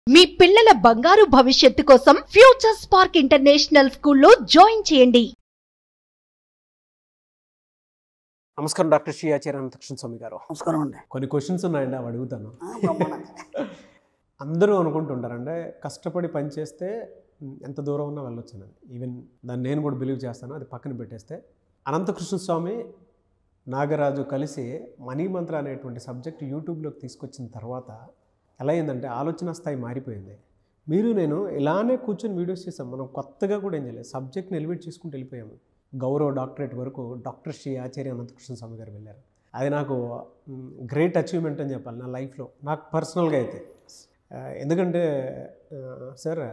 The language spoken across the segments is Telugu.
మీ పిల్లల బంగారు భవిష్యత్తు కోసం ఫ్యూచర్ స్పార్క్ ఇంటర్నేషనల్ స్కూల్లో జాయిన్ చేయండి నమస్కారం డాక్టర్ శ్రీ ఆచార్య అనంతకృష్ణ స్వామి గారు నమస్కారం అండి కొన్ని క్వశ్చన్స్ ఉన్నాయండి అవి అడుగుతాను ఆ, బ్రహ్మాండంగా. అందరూ అనుకుంటుంటారు అంటే కష్టపడి పని చేస్తే మ్, ఎంత దూరం ఉన్నా వెళ్ళొచ్చు అని ఈవెన్ దాన్ని నేను కూడా బిలీవ్ చేస్తాను అది పక్కన పెట్టేస్తే అనంతకృష్ణ స్వామి నాగరాజు కలిసి మనీ మంత్ర అనేటువంటి సబ్జెక్ట్ యూట్యూబ్లోకి తీసుకొచ్చిన తర్వాత ఎలా అయిందంటే ఆలోచన స్థాయి మారిపోయింది మీరు నేను ఇలానే కూర్చొని వీడియోస్ చేసాం మనం కొత్తగా కూడా ఏం చేయలేదు సబ్జెక్ట్ని ఎలివేట్ చేసుకుంటూ వెళ్ళిపోయాము గౌరవ డాక్టరేట్ వరకు డాక్టర్ శ్రీ ఆచార్య అనంతకృష్ణ స్వామి గారు వెళ్ళారు అది నాకు గ్రేట్ అచీవ్మెంట్ అని చెప్పాలి నా లైఫ్లో నాకు పర్సనల్గా అయితే ఆ, ఎందుకంటే ఆ, సార్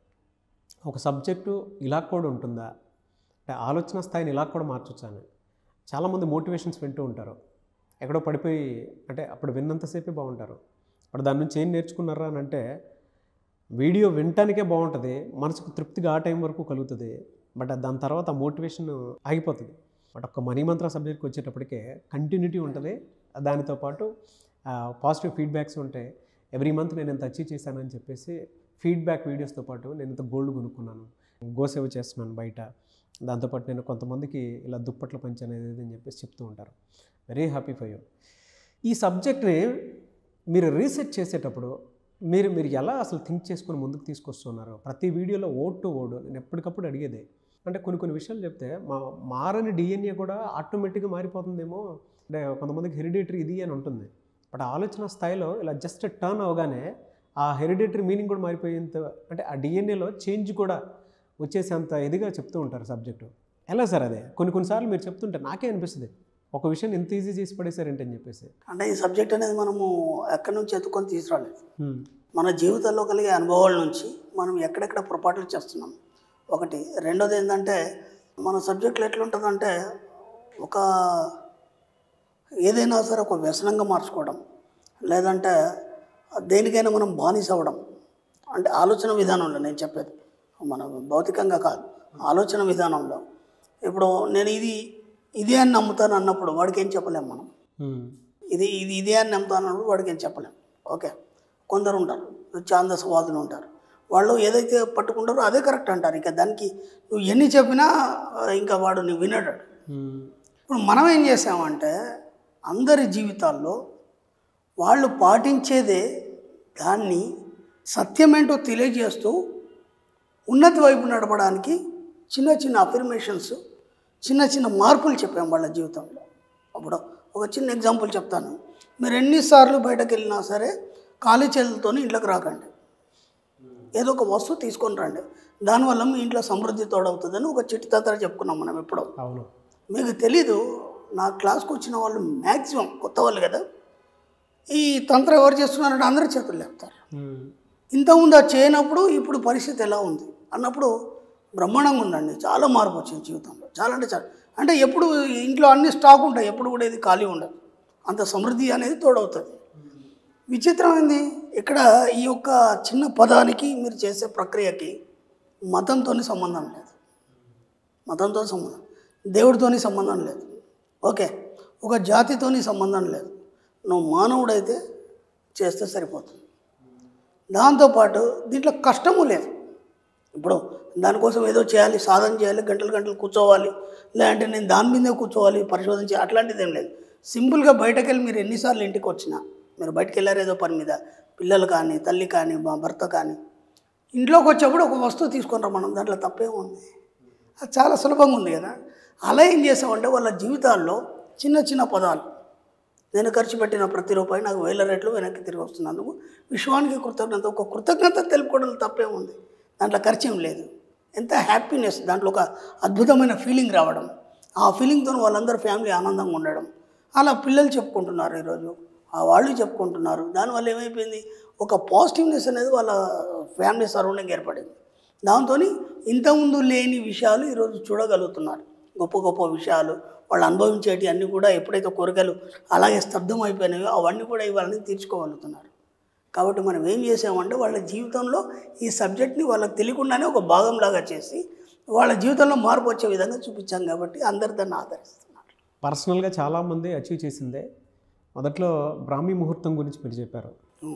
ఒక సబ్జెక్టు ఇలా కూడా ఉంటుందా అంటే ఆలోచన స్థాయిని ఇలా కూడా మార్చొచ్చాను చాలామంది మోటివేషన్స్ వింటూ ఉంటారు ఎక్కడో పడిపోయి అంటే అప్పుడు విన్నంతసేపే బాగుంటారు అప్పుడు దాని నుంచి ఏం నేర్చుకున్నారా అని అంటే వీడియో వినటానికే బాగుంటుంది మనసుకు తృప్తిగా ఆ టైం వరకు కలుగుతుంది బట్ దాని తర్వాత మోటివేషన్ ఆగిపోతుంది బట్ ఒక మనీ మంత్ర సబ్జెక్ట్కి వచ్చేటప్పటికే కంటిన్యూటీ ఉంటుంది దానితో పాటు పాజిటివ్ ఫీడ్బ్యాక్స్ ఉంటాయి ఎవ్రీ మంత్ నేను ఎంత అచీవ్ చేశానని చెప్పేసి ఫీడ్బ్యాక్ వీడియోస్తో పాటు నేను ఇంత గోల్డ్ కొనుక్కున్నాను గోసేవ చేస్తున్నాను బయట దాంతోపాటు నేను కొంతమందికి ఇలా దుప్పట్ల పంచి అనేది ఇది అని చెప్పేసి చెప్తూ ఉంటారు వెరీ హ్యాపీ ఫర్ యూ ఈ సబ్జెక్ట్ని మీరు రీసెర్చ్ చేసేటప్పుడు మీరు మీరు ఎలా అసలు థింక్ చేసుకొని ముందుకు తీసుకొస్తున్నారు ప్రతి వీడియోలో ఓడ్ టు ఓడ్ నేను ఎప్పటికప్పుడు అడిగేది అంటే కొన్ని కొన్ని విషయాలు చెప్తే మా మారని డిఎన్ఏ కూడా ఆటోమేటిక్గా మారిపోతుందేమో అంటే కొంతమందికి హెరిడేటరీ ఇది అని ఉంటుంది బట్ ఆలోచన స్థాయిలో ఇలా జస్ట్ టర్న్ అవగానే ఆ హెరిడేటరీ మీనింగ్ కూడా మారిపోయేంత అంటే ఆ డిఎన్ఏలో చేంజ్ కూడా వచ్చేసేంత ఇదిగా చెప్తూ ఉంటారు సబ్జెక్టు ఎలా సార్ అదే కొన్ని కొన్నిసార్లు మీరు చెప్తుంటే నాకే అనిపిస్తుంది ఒక విషయం ఎంత ఈజీ చేసి పడేశారంటే అని చెప్పేసి అంటే ఈ సబ్జెక్ట్ అనేది మనము ఎక్కడి నుంచి ఎత్తుకొని తీసుకురాలేదు మన జీవితంలో కలిగే అనుభవాల నుంచి మనం ఎక్కడెక్కడ పొరపాట్లు చేస్తున్నాం ఒకటి రెండోది ఏంటంటే మన సబ్జెక్టులు ఎట్లుంటుందంటే ఒక ఏదైనా సరే ఒక వ్యసనంగా మార్చుకోవడం లేదంటే దేనికైనా మనం బానిస అవ్వడం అంటే ఆలోచన విధానంలో నేను చెప్పేది మన భౌతికంగా కాదు ఆలోచన విధానంలో ఇప్పుడు నేను ఇది ఇదే అని నమ్ముతాను అన్నప్పుడు వాడికి ఏం చెప్పలేం మనం ఇది ఇది ఇదే అని నమ్ముతాను అన్నప్పుడు వాడికి ఏం చెప్పలేం ఓకే కొందరు ఉంటారు ఛాందసవాదులు ఉంటారు వాళ్ళు ఏదైతే పట్టుకుంటారో అదే కరెక్ట్ అంటారు ఇంకా దానికి నువ్వు ఎన్ని చెప్పినా ఆ, ఇంకా వాడు నువ్వు వినడు ఇప్పుడు మనం ఏం చేసామంటే అందరి జీవితాల్లో వాళ్ళు పాటించేదే దాన్ని సత్యమేంటో తెలియజేస్తూ ఉన్నతి వైపు నడపడానికి చిన్న చిన్న అఫర్మేషన్స్ చిన్న చిన్న మార్పులు చెప్పాం వాళ్ళ జీవితంలో అప్పుడు ఒక చిన్న ఎగ్జాంపుల్ చెప్తాను మీరు ఎన్నిసార్లు బయటకు వెళ్ళినా సరే ఖాళీ చేతులతో ఇంట్లోకి రాకండి ఏదో ఒక వస్తువు తీసుకొని రండి దానివల్ల మీ ఇంట్లో సమృద్ధి తోడవుతుందని ఒక చిట్టి తంత్ర చెప్పుకున్నాం మనం ఎప్పుడో అవును మీకు తెలీదు నా క్లాస్కి వచ్చిన వాళ్ళు మ్యాక్సిమం కొత్త వాళ్ళు కదా ఈ తంత్రం ఎవరు చేస్తున్నారంటే అందరి చేతులు లేపుతారు ఇంతకుముందు అది చేయనప్పుడు ఇప్పుడు పరిస్థితి ఎలా ఉంది అన్నప్పుడు బ్రహ్మాండంగా ఉందండి చాలా మార్పు వచ్చింది జీవితంలో చాలా అంటే చాలా అంటే ఎప్పుడు ఇంట్లో అన్ని స్టాక్ ఉంటాయి ఎప్పుడు కూడా ఇది ఖాళీ ఉండదు అంత సమృద్ధి అనేది తోడవుతుంది విచిత్రమైంది ఇక్కడ ఈ యొక్క చిన్న పదానికి మీరు చేసే ప్రక్రియకి మతంతో సంబంధం లేదు మతంతో సంబంధం దేవుడితోని సంబంధం లేదు ఓకే ఒక జాతితోని సంబంధం లేదు నువ్వు మానవుడైతే చేస్తే సరిపోతుంది దాంతోపాటు దీంట్లో కష్టము లేదు ఇప్పుడు దానికోసం ఏదో చేయాలి సాధన చేయాలి గంటలు గంటలు కూర్చోవాలి లేదంటే నేను దాని మీదే కూర్చోవాలి పరిశోధన చేయాలి అట్లాంటిది ఏం లేదు సింపుల్గా బయటకు వెళ్ళి మీరు ఎన్నిసార్లు ఇంటికి వచ్చినా మీరు బయటకు వెళ్ళారు ఏదో పని మీద పిల్లలు కానీ తల్లి కానీ మా భర్త కానీ ఇంట్లోకి వచ్చేప్పుడు ఒక వస్తువు తీసుకొని మనం దాంట్లో తప్పేముంది అది చాలా సులభంగా ఉంది కదా అలా ఏం చేసామంటే వాళ్ళ జీవితాల్లో చిన్న చిన్న పదాలు నేను ఖర్చు పెట్టిన ప్రతి రూపాయి నాకు వేల రెట్లు వెనక్కి తిరిగి వస్తున్నందుకు విశ్వానికి కృతజ్ఞత ఒక కృతజ్ఞత తెలుపుకోవడం తప్పేముంది దాంట్లో ఖర్చు ఏం లేదు ఎంత హ్యాపీనెస్ దాంట్లో ఒక అద్భుతమైన ఫీలింగ్ రావడం ఆ ఫీలింగ్తో వాళ్ళందరూ ఫ్యామిలీ ఆనందంగా ఉండడం అలా పిల్లలు చెప్పుకుంటున్నారు ఈరోజు ఆ వాళ్ళు చెప్పుకుంటున్నారు దానివల్ల ఏమైపోయింది ఒక పాజిటివ్నెస్ అనేది వాళ్ళ ఫ్యామిలీ సరౌండింగ్ ఏర్పడింది దాంతో ఇంతకుముందు లేని విషయాలు ఈరోజు చూడగలుగుతున్నారు గొప్ప గొప్ప విషయాలు వాళ్ళు అనుభవించేటి అన్నీ కూడా ఎప్పుడైతే కోరికలు అలాగే స్తబ్దం అయిపోయినాయో అవన్నీ కూడా ఇవాళని తీర్చుకోగలుగుతున్నారు కాబట్టి మనం ఏం చేసామంటే వాళ్ళ జీవితంలో ఈ సబ్జెక్ట్ని వాళ్ళకి తెలియకుండానే ఒక భాగంలాగా చేసి వాళ్ళ జీవితంలో మార్పు వచ్చే విధంగా చూపించాం కాబట్టి అందరు దాన్ని ఆదరిస్తున్నారు పర్సనల్గా చాలామంది అచీవ్ చేసిందే మొదట్లో బ్రాహ్మీ ముహూర్తం గురించి మీరు చెప్పారు ఉం.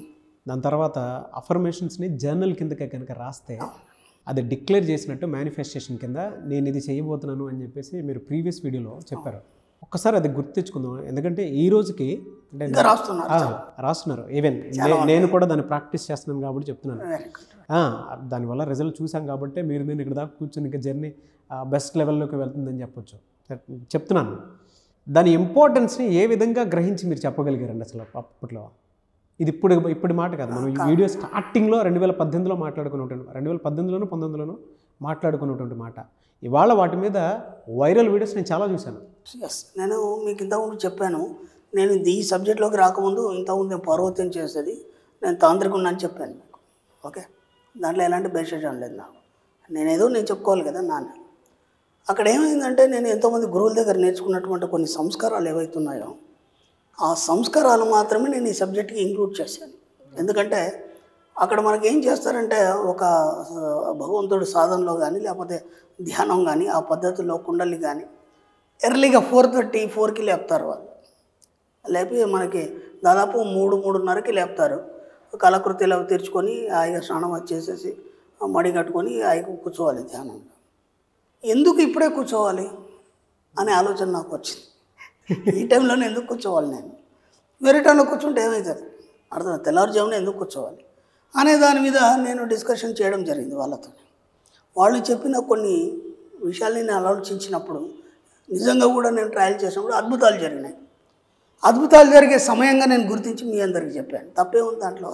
దాని తర్వాత అఫర్మేషన్స్ని జర్నల్ కిందకే కనుక రాస్తే అది డిక్లేర్ చేసినట్టు మేనిఫెస్టేషన్ కింద నేను ఇది చేయబోతున్నాను అని చెప్పేసి మీరు ప్రీవియస్ వీడియోలో చెప్పారు ఒక్కసారి అది గుర్తించుకుందాం ఎందుకంటే ఈ రోజుకి అంటే ఇంకా రాస్తున్నారు ఆ, రాస్తున్నారు ఈవెన్ నేను కూడా దాన్ని ప్రాక్టీస్ చేస్తున్నాను కాబట్టి చెప్తున్నాను వెరీ గుడ్ ఆ, దానివల్ల రిజల్ట్ చూసాం కాబట్టి మీరు నేను ఇక్కడ దాకా కూర్చొని ఇంకా జర్నీ బెస్ట్ లెవెల్లోకి వెళ్తుందని చెప్పొచ్చు చెప్తున్నాను దాని ఇంపార్టెన్స్ని ఏ విధంగా గ్రహించి మీరు చెప్పగలిగారండి అసలు అప్పట్లో ఇది ఇప్పుడు ఇప్పుడు మాట కాదు మనం ఈ వీడియో స్టార్టింగ్లో రెండు వేల పద్దెనిమిదిలో మాట్లాడుకున్నటువంటి రెండు వేల పద్దెనిమిదిలోనూ పంతొమ్మిదిలోనూ మాట్లాడుకున్నటువంటి మాట ఇవాళ వాటి మీద వైరల్ వీడియోస్ నేను చాలా చూశాను ఎస్ నేను మీకు ఇంతకుముందు చెప్పాను నేను ఇది ఈ సబ్జెక్ట్లోకి రాకముందు ఇంతకుముందు నేను పర్వతం చేసేది నేను తాంత్రికుడిని అని చెప్పాను మీకు ఓకే దాంట్లో ఎలాంటి బేషజం లేదు నాకు నేనేదో నేను చెప్పుకోవాలి కదా నాన్న అక్కడ ఏమైందంటే నేను ఎంతోమంది గురువుల దగ్గర నేర్చుకున్నటువంటి కొన్ని సంస్కారాలు ఏవైతున్నాయో ఆ సంస్కారాలు మాత్రమే నేను ఈ సబ్జెక్ట్కి ఇంక్లూడ్ చేశాను ఎందుకంటే అక్కడ మనకి ఏం చేస్తారంటే ఒక ఆ, భగవంతుడు సాధనలో కానీ లేకపోతే ధ్యానం కానీ ఆ పద్ధతిలో కుండలి కానీ ఎర్లీగా ఫోర్ థర్టీ ఫోర్కి లేపుతారు వాళ్ళు లేపి మనకి దాదాపు మూడు మూడున్నరకి లేపుతారు కళకృత్యాలు అవి తెరుచుకొని హాయిగా స్నానం వచ్చేసేసి ఆ మడి కట్టుకొని హాయిగా కూర్చోవాలి ధ్యానంలో ఎందుకు ఇప్పుడే కూర్చోవాలి అనే ఆలోచన నాకు వచ్చింది ఈ టైంలోనే ఎందుకు కూర్చోవాలి నేను వేరే టైంలో కూర్చుంటే ఏమవుతుంది అర్థం తెల్లవారుజామున ఎందుకు కూర్చోవాలి అనే దాని మీద నేను డిస్కషన్ చేయడం జరిగింది వాళ్ళతో వాళ్ళు చెప్పిన కొన్ని విషయాల్ని నేను ఆలోచించినప్పుడు నిజంగా కూడా నేను ట్రయల్ చేసినప్పుడు అద్భుతాలు జరిగినాయి అద్భుతాలు జరిగే సమయంగా నేను గుర్తించి మీ అందరికి చెప్పాను తప్పే ఉంది దాంట్లో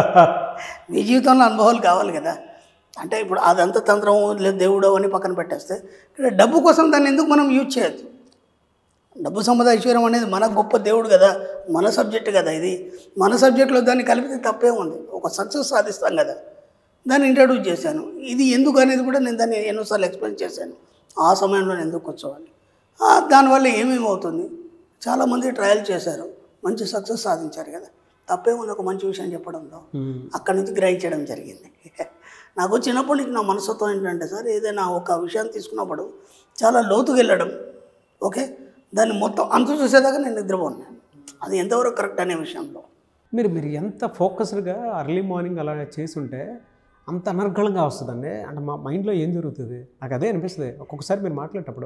మీ జీవితంలో అనుభవాలు కావాలి కదా అంటే ఇప్పుడు అదంతా తంత్రం లేదు దేవుడు అని పక్కన పెట్టేస్తే ఇక్కడ డబ్బు కోసం దాన్ని ఎందుకు మనం యూజ్ చేయొద్దు డబ్బు సంపద ఐశ్వర్యం అనేది మన గొప్ప దేవుడు కదా మన సబ్జెక్ట్ కదా ఇది మన సబ్జెక్ట్లో దాన్ని కలిపితే తప్పే ఉంది ఒక సక్సెస్ సాధిస్తాం కదా దాన్ని ఇంట్రడ్యూస్ చేశాను ఇది ఎందుకు అనేది కూడా నేను దాన్ని ఎన్నోసార్లు ఎక్స్ప్లెయిన్ చేశాను ఆ సమయంలో నేను ఎందుకు కూర్చోవాలి ఆ, దానివల్ల ఏమేమి అవుతుంది చాలామంది ట్రయల్ చేశారు మంచి సక్సెస్ సాధించారు కదా తప్పే ఉంది ఒక మంచి విషయం చెప్పడంలో అక్కడి నుంచి గ్రహించడం జరిగింది నాకు చిన్నప్పటి నుంచి నా మనసుతో ఏంటంటే సార్ ఏదైనా ఒక విషయాన్ని తీసుకున్నప్పుడు చాలా లోతుకు వెళ్ళడం ఓకే దాన్ని మొత్తం అంత చూసేదాకా నేను నిద్రపోన్నాను అది ఎంతవరకు కరెక్ట్ అనే విషయంలో మీరు మీరు ఎంత ఫోకస్డ్గా అర్లీ మార్నింగ్ అలా చేసుంటే అంత అనర్గళంగా వస్తుందండి అంటే మా మైండ్లో ఏం జరుగుతుంది నాకు అదే అనిపిస్తుంది ఒక్కొక్కసారి మీరు మాట్లాడేటప్పుడు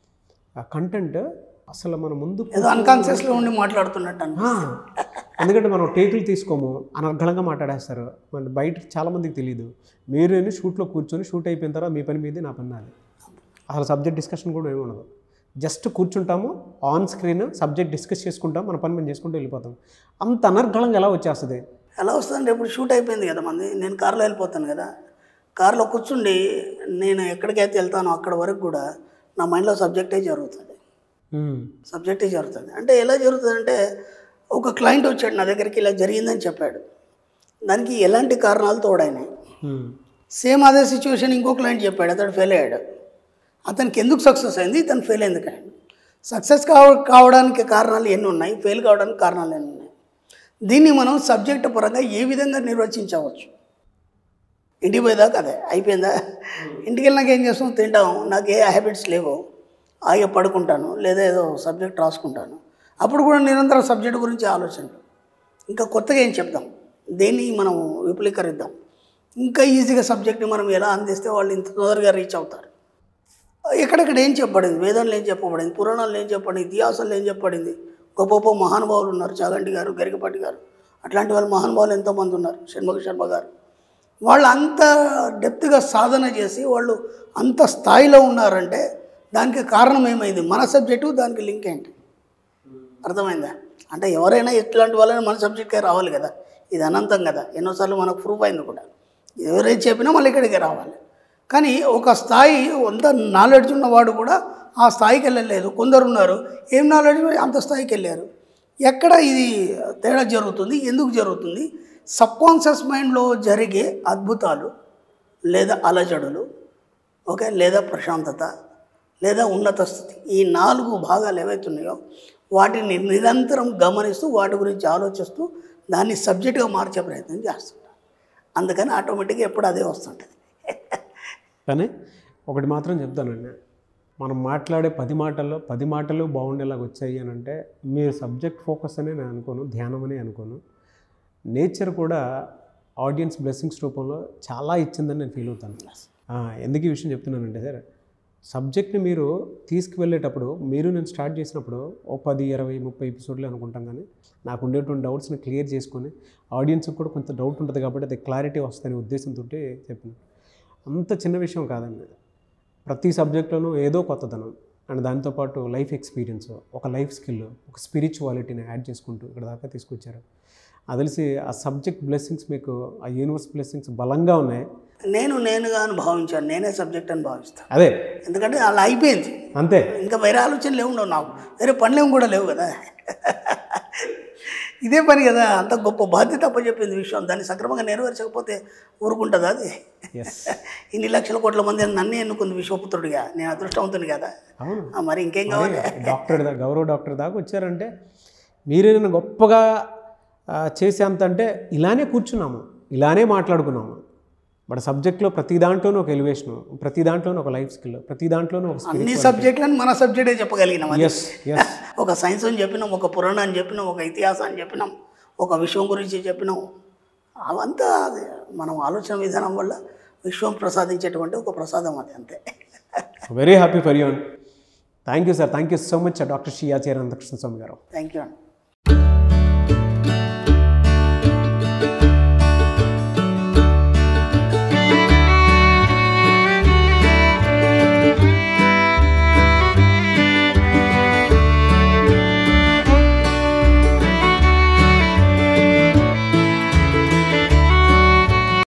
ఆ కంటెంట్ అసలు మన ముందు ఏదో అన్కాన్షియస్లో ఉండి మాట్లాడుతున్నట్టు అనిపి ఆ, ఎందుకంటే మనం టేకులు తీసుకోము అనర్గళంగా మాట్లాడేస్తారు మన బయట చాలామందికి తెలియదు మీరు షూట్లో కూర్చొని షూట్ అయిపోయిన తర్వాత మీ పని మీదే నా పని నాది అసలు సబ్జెక్ట్ డిస్కషన్ కూడా ఏమి ఉండదు జస్ట్ కూర్చుంటాము ఆన్ స్క్రీన్ సబ్జెక్ట్ డిస్కస్ చేసుకుంటాం మన పని మేము చేసుకుంటూ వెళ్ళిపోతాం అంత అనర్గళంగా ఎలా వచ్చేస్తుంది ఎలా వస్తుందంటే ఇప్పుడు షూట్ అయిపోయింది కదా మంది నేను కారులో వెళ్ళిపోతాను కదా కారులో కూర్చుండి నేను ఎక్కడికైతే వెళ్తానో అక్కడ వరకు కూడా నా మైండ్లో సబ్జెక్టే జరుగుతుంది ఉమ్, సబ్జెక్టే జరుగుతుంది అంటే ఎలా జరుగుతుందంటే ఒక క్లయింట్ వచ్చాడు నా దగ్గరికి ఇలా జరిగిందని చెప్పాడు దానికి ఎలాంటి కారణాలు తోడైనాయి ఉమ్, సేమ్ అదే సిచ్యువేషన్ ఇంకో క్లయింట్ చెప్పాడు అతడు ఫెయిల్ అయ్యాడు అతనికి ఎందుకు సక్సెస్ అయింది ఇతను ఫెయిల్ ఎందుకు అయ్యాడు సక్సెస్ కావ కావడానికి కారణాలు ఎన్ని ఉన్నాయి ఫెయిల్ కావడానికి కారణాలు ఎన్ని ఉన్నాయి దీన్ని మనం సబ్జెక్ట్ పరంగా ఏ విధంగా నిర్వచించవచ్చు ఇంటికి పోయేదాకా అదే అయిపోయిందా ఇంటికి వెళ్ళినాక ఏం చేస్తాం తింటాం నాకు ఏ హ్యాబిట్స్ లేవు ఆగే పడుకుంటాను లేదా ఏదో సబ్జెక్ట్ రాసుకుంటాను అప్పుడు కూడా నిరంతరం సబ్జెక్ట్ గురించి ఆలోచనలు ఇంకా కొత్తగా ఏం చెప్దాం దేన్ని మనం విపులీకరిద్దాం ఇంకా ఈజీగా సబ్జెక్ట్ని మనం ఎలా అందిస్తే వాళ్ళు ఇంత తొందరగా రీచ్ అవుతారు ఎక్కడెక్కడ ఏం చెప్పబడింది వేదంలో ఏం చెప్పబడింది పురాణాల్లో ఏం చెప్పబడింది ఇతిహాసాల్లో ఏం చెప్పబడింది గొప్ప గొప్ప మహానుభావులు ఉన్నారు చాగంటి గారు గరికపాటి గారు అట్లాంటి వాళ్ళు మహానుభావులు ఎంతోమంది ఉన్నారు షణ్ముఖ శర్మ గారు వాళ్ళు అంత డెప్త్గా సాధన చేసి వాళ్ళు అంత స్థాయిలో ఉన్నారంటే దానికి కారణం ఏమైంది మన సబ్జెక్టు దానికి లింక్ ఏంటి అర్థమైందా అంటే ఎవరైనా ఇట్లాంటి వాళ్ళని మన సబ్జెక్ట్కే రావాలి కదా ఇది అనంతం కదా ఎన్నోసార్లు మనకు ప్రూఫ్ అయింది కూడా ఎవరైతే చెప్పినా మళ్ళీ ఇక్కడికి రావాలి కానీ ఒక స్థాయి అంత నాలెడ్జ్ ఉన్నవాడు కూడా ఆ స్థాయికి వెళ్ళలేదు కొందరు ఉన్నారు ఏం నాలెడ్జ్ అంత స్థాయికి వెళ్ళారు ఎక్కడ ఇది తేడా జరుగుతుంది ఎందుకు జరుగుతుంది సబ్కాన్షియస్ మైండ్లో జరిగే అద్భుతాలు లేదా అలజడులు ఓకే లేదా ప్రశాంతత లేదా ఉన్నత స్థితి ఈ నాలుగు భాగాలు ఏవైతున్నాయో వాటిని నిరంతరం గమనిస్తూ వాటి గురించి ఆలోచిస్తూ దాన్ని సబ్జెక్టుగా మార్చే ప్రయత్నం చేస్తుంటాను అందుకని ఆటోమేటిక్గా ఎప్పుడు అదే వస్తుంటుంది కానీ ఒకటి మాత్రం చెప్తానండి మనం మాట్లాడే పది మాటల్లో పది మాటలు బాగుండేలాగా వచ్చాయి అని అంటే మీరు సబ్జెక్ట్ ఫోకస్ అనే నేను అనుకోను ధ్యానం అని అనుకోను నేచర్ కూడా ఆడియన్స్ బ్లెస్సింగ్స్ రూపంలో చాలా ఇచ్చిందని నేను ఫీల్ అవుతాను ఆ, ఎందుకు ఈ విషయం చెప్తున్నానంటే సార్ సబ్జెక్ట్ని మీరు తీసుకువెళ్ళేటప్పుడు మీరు నేను స్టార్ట్ చేసినప్పుడు ఓ పది ఇరవై ముప్పై ఎపిసోడ్లు అనుకుంటాం కానీ నాకు ఉండేటువంటి డౌట్స్ని క్లియర్ చేసుకొని ఆడియన్స్కి కూడా కొంత డౌట్ ఉంటుంది కాబట్టి అది క్లారిటీ వస్తుందనే ఉద్దేశంతో చెప్పిన అంత చిన్న విషయం కాదండి ప్రతి సబ్జెక్ట్లోనూ ఏదో కొత్తదనం అండ్ దాంతోపాటు లైఫ్ ఎక్స్పీరియన్స్ ఒక లైఫ్ స్కిల్ ఒక స్పిరిచువాలిటీని యాడ్ చేసుకుంటూ ఇక్కడ దాకా తీసుకొచ్చారు అది తెలిసి ఆ సబ్జెక్ట్ బ్లెస్సింగ్స్ మీకు ఆ యూనివర్స్ బ్లెస్సింగ్స్ బలంగా ఉన్నాయి నేను నేనుగా అని భావించాను నేనే సబ్జెక్ట్ అని భావిస్తాను అదే ఎందుకంటే అలా అయిపోయింది అంతే ఇంకా వేరే ఆలోచనలు లేవు ఉండవు నాకు వేరే పనులేం కూడా లేవు కదా ఇదే పని కదా అంత గొప్ప బాధ్యత అప్పచెప్పింది విషయం దాన్ని సక్రమంగా నెరవేర్చకపోతే ఊరుకుంటుందా అది ఎస్ ఇన్ని లక్షల కోట్ల మంది నన్ను ఎన్నుకుంది విశ్వపుత్రుడిగా నేను అదృష్టవంతుని కదా అవును ఆ, మరి ఇంకేం కావాలి డాక్టర్ దా గౌరవ డాక్టర్ దాకా వచ్చారంటే మీరే నన్ను గొప్పగా ఆ, చేసేంత అంటే ఇలానే కూర్చున్నాము ఇలానే మాట్లాడుకున్నాము బట్ సబ్జెక్ట్లో ప్రతి దాంట్లోనూ ఒక ఎలివేషను ప్రతి దాంట్లోనూ ఒక లైఫ్ స్కిల్ ప్రతి దాంట్లోనూ ఒక అన్ని సబ్జెక్టులను మన సబ్జెక్టే చెప్పగలిగినాం అది ఎస్ ఎస్ ఒక సైన్స్ అని చెప్పినాం ఒక పురాణం అని చెప్పినాం ఒక ఇతిహాసం అని చెప్పినాం ఒక విశ్వం గురించి చెప్పినాం అవంతా అది మనం ఆలోచన విధానం వల్ల విశ్వం ప్రసాదించేటువంటి ఒక ప్రసాదం అది అంతే very happy for you thank you sir thank you so much doctor Shri Acharya Krishna Swami గారు థ్యాంక్ యూ అండి